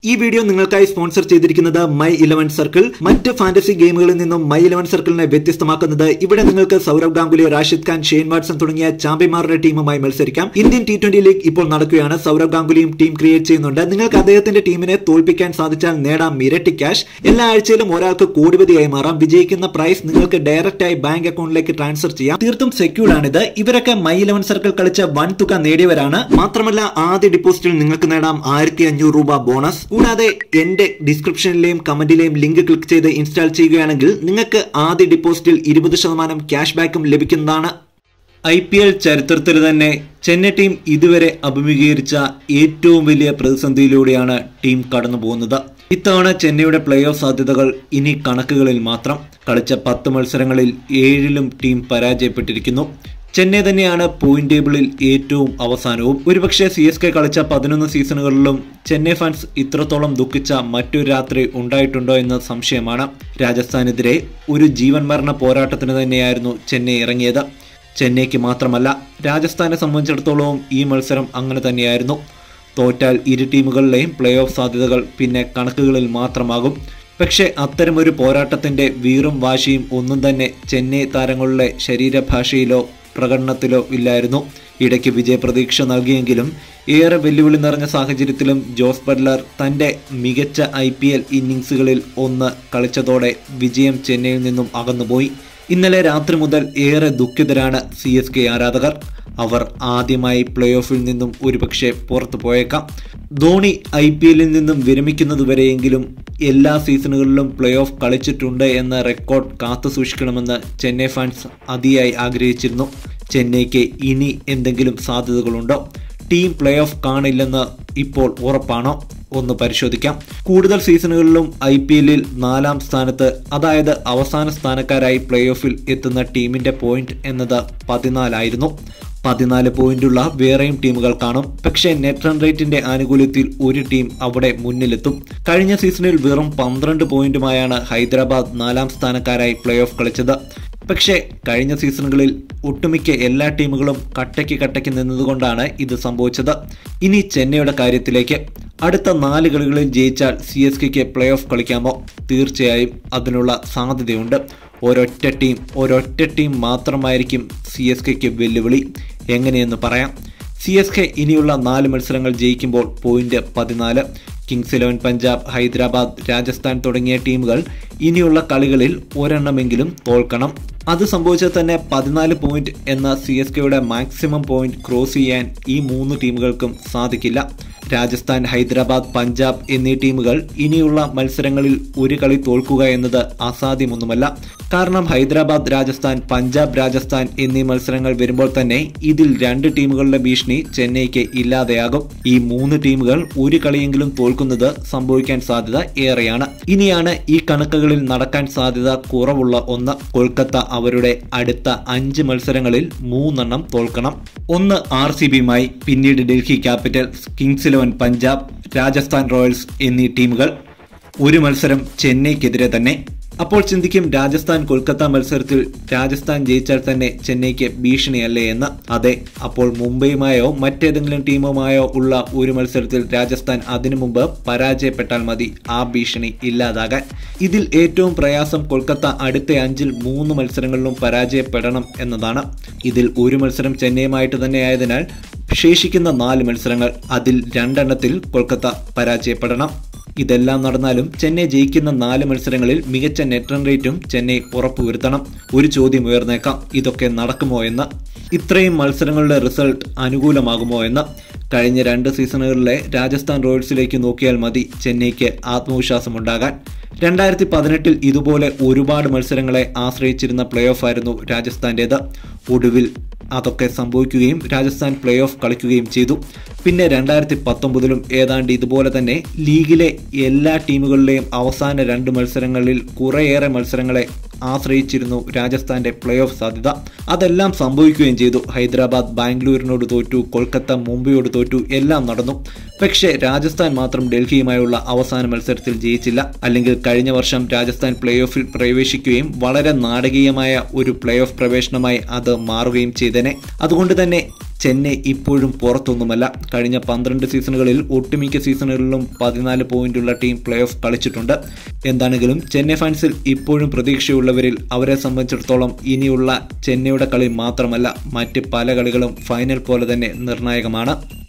ഈ വീഡിയോ നിങ്ങൾക്കായി സ്പോൺസർ ചെയ്തിരിക്കുന്നത് മൈ ഇലവൻ സർക്കിൾ മറ്റ് ഫാന്റസി ഗെയിമുകളിൽ നിന്നും മൈ ഇലവൻ സർക്കിളിനെ വ്യത്യസ്തമാക്കുന്നത് ഇവിടെ നിങ്ങൾക്ക് സൗരവ് ഗാംഗുലി റാഷിദ് ഖാൻ ഷെയ്ൻ വാട്സൺ തുടങ്ങിയ ചാമ്പ്യന്മാരുടെ ടീമുമായി മത്സരിക്കാം ഇന്ത്യൻ ടി ട്വന്റി ലീഗ് ഇപ്പോൾ നടക്കുകയാണ് സൗരവ് ഗാംഗുലിയും ടീം ക്രിയേറ്റ് ചെയ്യുന്നുണ്ട് നിങ്ങൾക്ക് അദ്ദേഹത്തിന്റെ ടീമിനെ തോൽപ്പിക്കാൻ സാധിച്ചാൽ നേടാം ഇരട്ടി ക്യാഷ് എല്ലാ ആഴ്ചയിലും ഒരാൾക്ക് കോടിപതിയായി മാറാം വിജയിക്കുന്ന പ്രൈസ് നിങ്ങൾക്ക് ഡയറക്റ്റ് ആയി ബാങ്ക് അക്കൗണ്ടിലേക്ക് ട്രാൻസ്ഫർ ചെയ്യാം തീർത്തും സെക്യൂർ ആണിത് ഇവരൊക്കെ മൈ ഇലവൻ സർക്കിൾ കളിച്ച വൻ തുക നേടിയവരാണ് മാത്രമല്ല ആദ്യ ഡിപ്പോസിറ്റിൽ നിങ്ങൾക്ക് നേടാം ആയിരത്തി അഞ്ഞൂറ് രൂപ ബോണസ് കൂടാതെ എന്റെ ഡിസ്ക്രിപ്ഷനിലെയും കമന്റിലെയും ലിങ്ക് ക്ലിക്ക് ചെയ്ത് ഇൻസ്റ്റാൾ ചെയ്യുകയാണെങ്കിൽ നിങ്ങൾക്ക് ആദ്യ ഡിപ്പോസിറ്റിൽ ഇരുപത് ശതമാനം ക്യാഷ് ബാക്കും ലഭിക്കുന്നതാണ് ഐ പി എൽ ചരിത്രത്തിൽ തന്നെ ചെന്നൈ ടീം ഇതുവരെ അഭിമുഖീകരിച്ച ഏറ്റവും വലിയ പ്രതിസന്ധിയിലൂടെയാണ് ടീം കടന്നു പോകുന്നത് ഇത്തവണ ചെന്നൈയുടെ പ്ലേ ഓഫ് സാധ്യതകൾ ഇനി കണക്കുകളിൽ മാത്രം കളിച്ച പത്ത് മത്സരങ്ങളിൽ ഏഴിലും ടീം പരാജയപ്പെട്ടിരിക്കുന്നു ചെന്നൈ തന്നെയാണ് പോയിന്റ് ടേബിളിൽ ഏറ്റവും അവസാനവും ഒരുപക്ഷെ സി എസ് കെ കളിച്ച പതിനൊന്ന് സീസണുകളിലും ചെന്നൈ ഫാൻസ് ഇത്രത്തോളം ദുഃഖിച്ച മറ്റൊരു രാത്രി ഉണ്ടായിട്ടുണ്ടോ എന്ന സംശയമാണ് രാജസ്ഥാനെതിരെ ഒരു ജീവൻ മരണ പോരാട്ടത്തിന് തന്നെയായിരുന്നു ചെന്നൈ ഇറങ്ങിയത് ചെന്നൈക്ക് മാത്രമല്ല രാജസ്ഥാനെ സംബന്ധിച്ചിടത്തോളവും ഈ മത്സരം അങ്ങനെ തന്നെയായിരുന്നു തോറ്റാൽ ഇരു ടീമുകളിലെയും പ്ലേ ഓഫ് സാധ്യതകൾ പിന്നെ കണക്കുകളിൽ മാത്രമാകും പക്ഷേ അത്തരമൊരു പോരാട്ടത്തിന്റെ വീറും വാശിയും ഒന്നും തന്നെ ചെന്നൈ താരങ്ങളുടെ ശരീരഭാഷയിലോ പ്രകടനത്തിലോ ഇല്ലായിരുന്നു ഇടയ്ക്ക് വിജയപ്രതീക്ഷ നൽകിയെങ്കിലും ഏറെ വെല്ലുവിളി നിറഞ്ഞ സാഹചര്യത്തിലും ജോസ് ബട്ട്ലർ തന്റെ മികച്ച ഐ പി എൽ ഇന്നിങ്സുകളിൽ ഒന്ന് കളിച്ചതോടെ വിജയം ചെന്നൈയിൽ നിന്നും അകന്നുപോയി ഇന്നലെ രാത്രി മുതൽ ഏറെ ദുഃഖിതരാണ് സി എസ് കെ ആരാധകർ അവർ ആദ്യമായി പ്ലേ ഓഫിൽ നിന്നും ഒരുപക്ഷെ പുറത്തു പോയേക്കാം ധോണി ഐ പി എല്ലിൽ നിന്നും വിരമിക്കുന്നതുവരെയെങ്കിലും എല്ലാ സീസണുകളിലും പ്ലേ ഓഫ് കളിച്ചിട്ടുണ്ട് എന്ന റെക്കോർഡ് കാത്തു സൂക്ഷിക്കണമെന്ന് ചെന്നൈ ഫാൻസ് അതിയായി ആഗ്രഹിച്ചിരുന്നു ചെന്നൈക്ക് ഇനി എന്തെങ്കിലും സാധ്യതകളുണ്ടോ ടീം പ്ലേ ഓഫ് കാണില്ലെന്ന് ഇപ്പോൾ ഉറപ്പാണോ ഒന്ന് പരിശോധിക്കാം കൂടുതൽ സീസണുകളിലും ഐ പി എല്ലിൽ നാലാം സ്ഥാനത്ത് അതായത് അവസാന സ്ഥാനക്കാരായി പ്ലേ ഓഫിൽ എത്തുന്ന ടീമിന്റെ പോയിന്റ് എന്നത് പതിനാലായിരുന്നു പതിനാല് പോയിന്റുള്ള വേറെയും ടീമുകൾ കാണും പക്ഷേ നെറ്റ് റൺ റേറ്റിന്റെ ആനുകൂല്യത്തിൽ ഒരു ടീം അവിടെ മുന്നിലെത്തും കഴിഞ്ഞ സീസണിൽ വെറും പന്ത്രണ്ട് പോയിന്റുമായാണ് ഹൈദരാബാദ് നാലാം സ്ഥാനക്കാരായി പ്ലേ ഓഫ് കളിച്ചത് പക്ഷേ കഴിഞ്ഞ സീസണുകളിൽ ഒട്ടുമിക്ക എല്ലാ ടീമുകളും കട്ടയ്ക്ക് കട്ടയ്ക്ക് നിന്നതുകൊണ്ടാണ് ഇത് സംഭവിച്ചത് ഇനി ചെന്നൈയുടെ കാര്യത്തിലേക്ക് അടുത്ത നാല് കളികളിൽ ജയിച്ചാൽ സി എസ് കെക്ക് പ്ലേ ഓഫ് കളിക്കാമോ തീർച്ചയായും അതിനുള്ള സാധ്യതയുണ്ട് ഒരൊറ്റ ടീം ഒരൊറ്റ ടീം മാത്രമായിരിക്കും സി എസ് കെക്ക് വെല്ലുവിളി എങ്ങനെയെന്ന് പറയാം സി എസ് കെ ഇനിയുള്ള നാല് മത്സരങ്ങൾ ജയിക്കുമ്പോൾ പോയിന്റ് പതിനാല് കിങ്സ് ഇലവൻ പഞ്ചാബ് ഹൈദരാബാദ് രാജസ്ഥാൻ തുടങ്ങിയ ടീമുകൾ ഇനിയുള്ള കളികളിൽ ഒരെണ്ണമെങ്കിലും തോൽക്കണം അത് സംഭവിച്ചാൽ തന്നെ പതിനാല് പോയിന്റ് എന്ന സി എസ് കെയുടെ മാക്സിമം പോയിന്റ് ക്രോസ് ചെയ്യാൻ ഈ മൂന്ന് ടീമുകൾക്കും സാധിക്കില്ല രാജസ്ഥാൻ ഹൈദരാബാദ് പഞ്ചാബ് എന്നീ ടീമുകൾ ഇനിയുള്ള മത്സരങ്ങളിൽ ഒരു കളി തോൽക്കുക എന്നത് അസാധ്യമൊന്നുമല്ല കാരണം ഹൈദരാബാദ് രാജസ്ഥാൻ പഞ്ചാബ് രാജസ്ഥാൻ എന്നീ മത്സരങ്ങൾ വരുമ്പോൾ തന്നെ ഇതിൽ രണ്ട് ടീമുകളുടെ ഭീഷണി ചെന്നൈക്ക് ഇല്ലാതെയാകും ഈ മൂന്ന് ടീമുകൾ ഒരു കളിയെങ്കിലും തോൽക്കുന്നത് സംഭവിക്കാൻ സാധ്യത ഏറെയാണ് ഇനിയാണ് ഈ കണക്കുകളിൽ നടക്കാൻ സാധ്യത കുറവുള്ള ഒന്ന് കൊൽക്കത്ത അവരുടെ അടുത്ത അഞ്ച് മത്സരങ്ങളിൽ മൂന്നെണ്ണം തോൽക്കണം ഒന്ന് ആർ സി ബിയുമായി പിന്നീട് Delhi capitals kings eleven Punjab Rajasthan royals എന്നീ ടീമുകൾ ഒരു മത്സരം ചെന്നൈക്കെതിരെ തന്നെ അപ്പോൾ ചിന്തിക്കും രാജസ്ഥാൻ കൊൽക്കത്ത മത്സരത്തിൽ രാജസ്ഥാൻ ജയിച്ചാൽ തന്നെ ചെന്നൈക്ക് ഭീഷണിയല്ലേ എന്ന് അതെ അപ്പോൾ മുംബൈയുമായോ മറ്റേതെങ്കിലും ടീമുമായോ ഉള്ള ഒരു മത്സരത്തിൽ രാജസ്ഥാൻ അതിനു മുമ്പ് പരാജയപ്പെട്ടാൽ മതി ആ ഭീഷണി ഇല്ലാതാകാൻ ഇതിൽ ഏറ്റവും പ്രയാസം കൊൽക്കത്ത അടുത്ത അഞ്ചിൽ മൂന്ന് മത്സരങ്ങളിലും പരാജയപ്പെടണം എന്നതാണ് ഇതിൽ ഒരു മത്സരം ചെന്നൈയുമായിട്ട് തന്നെ ആയതിനാൽ ശേഷിക്കുന്ന നാല് മത്സരങ്ങൾ അതിൽ രണ്ടെണ്ണത്തിൽ കൊൽക്കത്ത പരാജയപ്പെടണം ഇതെല്ലാം നടന്നാലും ചെന്നൈ ജയിക്കുന്ന നാല് മത്സരങ്ങളിൽ മികച്ച നെറ്റ് റൺ റേറ്റും ചെന്നൈ ഉറപ്പുവരുത്തണം ഒരു ചോദ്യം ഉയർന്നേക്കാം ഇതൊക്കെ നടക്കുമോ എന്ന് ഇത്രയും മത്സരങ്ങളുടെ റിസൾട്ട് അനുകൂലമാകുമോ എന്ന് കഴിഞ്ഞ രണ്ട് സീസണുകളിലെ രാജസ്ഥാൻ റോയൽസിലേക്ക് നോക്കിയാൽ മതി ചെന്നൈക്ക് ആത്മവിശ്വാസമുണ്ടാകാൻ രണ്ടായിരത്തി പതിനെട്ടിൽ ഇതുപോലെ ഒരുപാട് മത്സരങ്ങളെ ആശ്രയിച്ചിരുന്ന പ്ലേ ഓഫ് ആയിരുന്നു രാജസ്ഥാൻ്റേത് ഒടുവിൽ അതൊക്കെ സംഭവിക്കുകയും രാജസ്ഥാൻ പ്ലേ ഓഫ് കളിക്കുകയും ചെയ്തു പിന്നെ രണ്ടായിരത്തി പത്തൊമ്പതിലും ഏതാണ്ട് ഇതുപോലെ തന്നെ ലീഗിലെ എല്ലാ ടീമുകളിലെയും അവസാന രണ്ട് മത്സരങ്ങളിൽ കുറേയേറെ മത്സരങ്ങളെ ആശ്രയിച്ചിരുന്നു രാജസ്ഥാന്റെ പ്ലേ ഓഫ് സാധ്യത അതെല്ലാം സംഭവിക്കുകയും ചെയ്തു ഹൈദരാബാദ് ബാംഗ്ലൂരിനോട് തോറ്റു കൊൽക്കത്ത മുംബൈയോട് തോറ്റു എല്ലാം നടന്നു പക്ഷേ രാജസ്ഥാൻ മാത്രം ഡൽഹിയുമായുള്ള അവസാന മത്സരത്തിൽ ജയിച്ചില്ല അല്ലെങ്കിൽ കഴിഞ്ഞ വർഷം രാജസ്ഥാൻ പ്ലേ ഓഫിൽ പ്രവേശിക്കുകയും വളരെ നാടകീയമായ ഒരു പ്ലേ ഓഫ് പ്രവേശനമായി അത് മാറുകയും ചെയ്തേനെ അതുകൊണ്ട് തന്നെ ചെന്നൈ ഇപ്പോഴും പുറത്തൊന്നുമല്ല കഴിഞ്ഞ പന്ത്രണ്ട് സീസണുകളിൽ ഒട്ടുമിക്ക സീസണുകളിലും പതിനാല് പോയിന്റുള്ള ടീം പ്ലേ ഓഫ് കളിച്ചിട്ടുണ്ട് എന്താണെങ്കിലും ചെന്നൈ ഫാൻസിൽ ഇപ്പോഴും പ്രതീക്ഷയുള്ളവരിൽ അവരെ സംബന്ധിച്ചിടത്തോളം ഇനിയുള്ള ചെന്നൈയുടെ കളി മാത്രമല്ല മറ്റ് പല കളികളും ഫൈനൽ പോലെ തന്നെ നിർണായകമാണ്